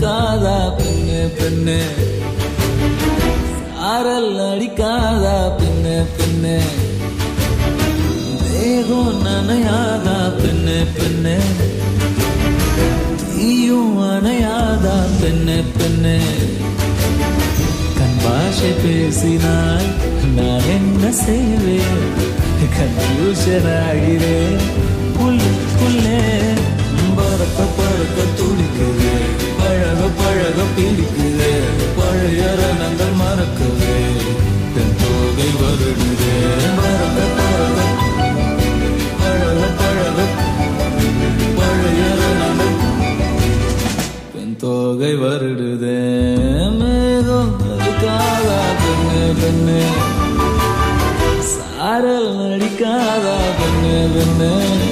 அடிக்காதா பெண்ணு பெண்ணு சாரல் அடிக்காதா பெண்ணு பெண்ணு தேகம் நனையாதா பெண்ணு பெண்ணு தீயும் அணையாதா பெண்ணு பெண்ணு கண் பாஷை பேசினால் நான் என்ன செய்வேன் கன்ஃபியூஷன் ஆகிறேன் உள்ளுக்குள்ளே பறக்க பறக்க துடிக்குது பழக பழக பிடிக்குது பழைய ரணங்கள் மறக்குது தென் தோகை வருடுது பறக்க பறக்க பழக பழக பழைய ரணங்கள் பெண் தோகை வருடுதே மேகம் நடிக்காதா பெண்ணு பெண்ணு சாரல் நடிக்காதா பெண்ணு பெண்ணு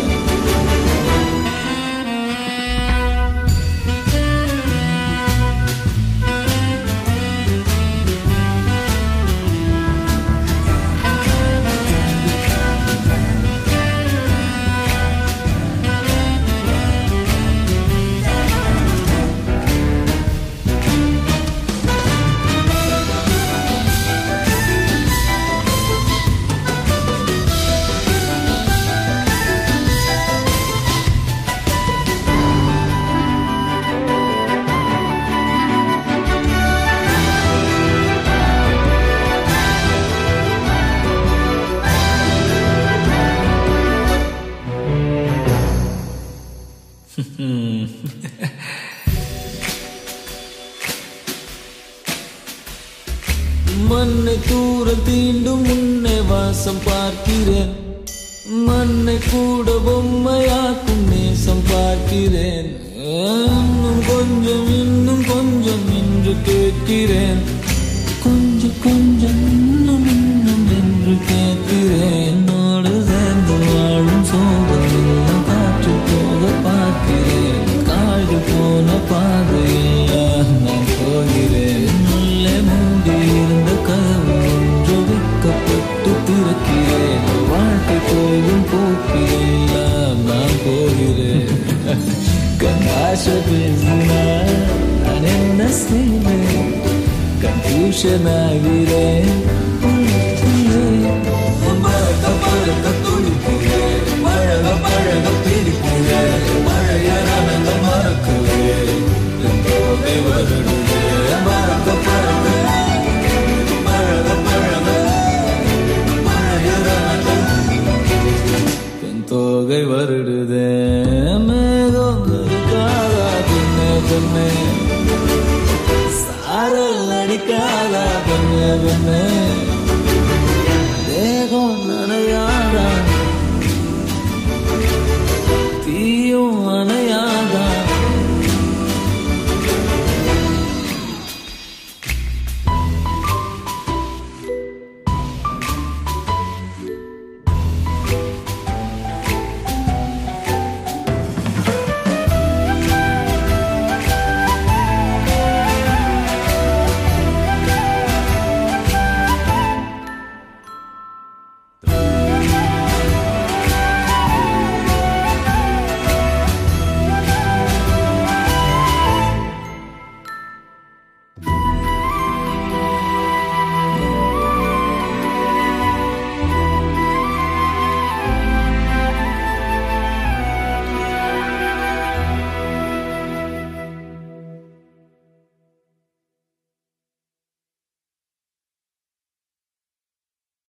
மண்ணை தூர தீண்டும் முன்னே வாசம் பார்க்கிறேன் மண்ணை கூட பொம்மையாக்கும் நேசம் பார்க்கிறேன் இன்னும் கொஞ்சம் இன்னும் கொஞ்சம் என்று கேட்கிறேன் கொஞ்சம் கொஞ்சம் இன்னும் இன்னும் என்று கேட்கிறேன் என்னோடு சேர்ந்து வாழும் சோகம் எல்லாம் காற்று போக பார்க்கிறேன் காடு போன பாதையில் நான் போகிறேன் உள்ளே மூடி இருந்த கதவு ஒன்று வைக்கப்பட்டு திறக்கிறேன் வாழ்க்கை போகும் போக்கில் நான் போகிறேன் கண்ணாச பேசினார் நான் என்ன செய்வேன் கன்ஃபியூஷன் ஆகிறேன் உள்ளுக்குள்ளே பறக்க பறக்க துடிக்கிறேன் பழக பழக பிடிக்கிறேன் பழைய ரணங்கள் மறக்கிறேன் என் போதை வருது